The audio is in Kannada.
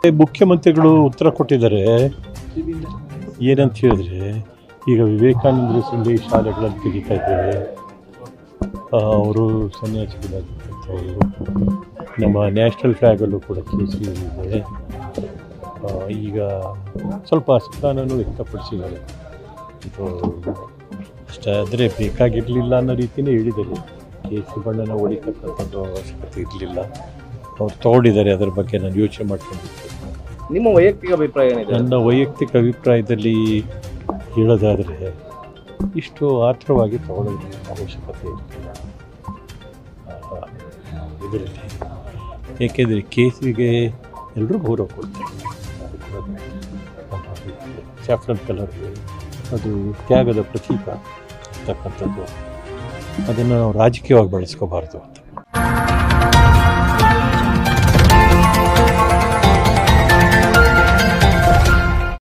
ಮುಖ್ಯಮಂತ್ರಿಗಳು ಉತ್ತರ ಕೊಟ್ಟಿದ್ದಾರೆ ಏನಂತ ಹೇಳಿದ್ರೆ ಈಗ ವಿವೇಕಾನಂದ ಸಂಡೇ ಶಾಲೆಗಳನ್ನು ತೆಗಿತಾ ಇದ್ದೇವೆ ಅವರು ಸನ್ಯಾಸಿಗಳಾಗಿರ್ತವರು ನಮ್ಮ ನ್ಯಾಷನಲ್ ಫ್ಲ್ಯಾಗಲ್ಲೂ ಕೂಡ ಕೇಸರಿ ಇದೆ ಆ, ಈಗ ಸ್ವಲ್ಪ ಅಸಮಾಧಾನನೂ ವ್ಯಕ್ತಪಡಿಸಿದ್ದಾರೆ ಇದು ಅಷ್ಟೇ ಆದರೆ ಬೇಕಾಗಿರಲಿಲ್ಲ ಅನ್ನೋ ರೀತಿಯೇ ಹೇಳಿದ್ದಾರೆ ಕೇಸರಿ ಬಣ್ಣನ ಹೊಡಿತಕ್ಕಂಥದ್ದು ಅವಶ್ಯಕತೆ ಇರಲಿಲ್ಲ ಅವ್ರು ತೊಗೊಂಡಿದ್ದಾರೆ ಅದರ ಬಗ್ಗೆ ನಾನು ಯೋಚನೆ ಮಾಡ್ಕೊಂಡಿದ್ದೆ ನಿಮ್ಮ ವೈಯಕ್ತಿಕ ಅಭಿಪ್ರಾಯ ಏನಿದೆ ನನ್ನ ವೈಯಕ್ತಿಕ ಅಭಿಪ್ರಾಯದಲ್ಲಿ ಹೇಳೋದಾದರೆ ಇಷ್ಟು ಆತ್ರವಾಗಿ ತಗೊಳ್ಳೋದ್ರ ಅವಶ್ಯಕತೆ ಇರಲಿಲ್ಲ ಇದರಲ್ಲಿ ಏಕೆಂದರೆ ಕೇಸರಿಗೆ ಎಲ್ಲರೂ ಗೌರವ ಕೊಡ್ತಾರೆ ಸ್ಯಾಫ್ರನ್ ಕಲರ್ ಅದು ತ್ಯಾಗದ ಪ್ರತೀಕ ಅಂತಕ್ಕಂಥದ್ದು ಅದನ್ನು ನಾವು ರಾಜಕೀಯವಾಗಿ ಬಳಸ್ಕೋಬಾರ್ದು ಅಂತ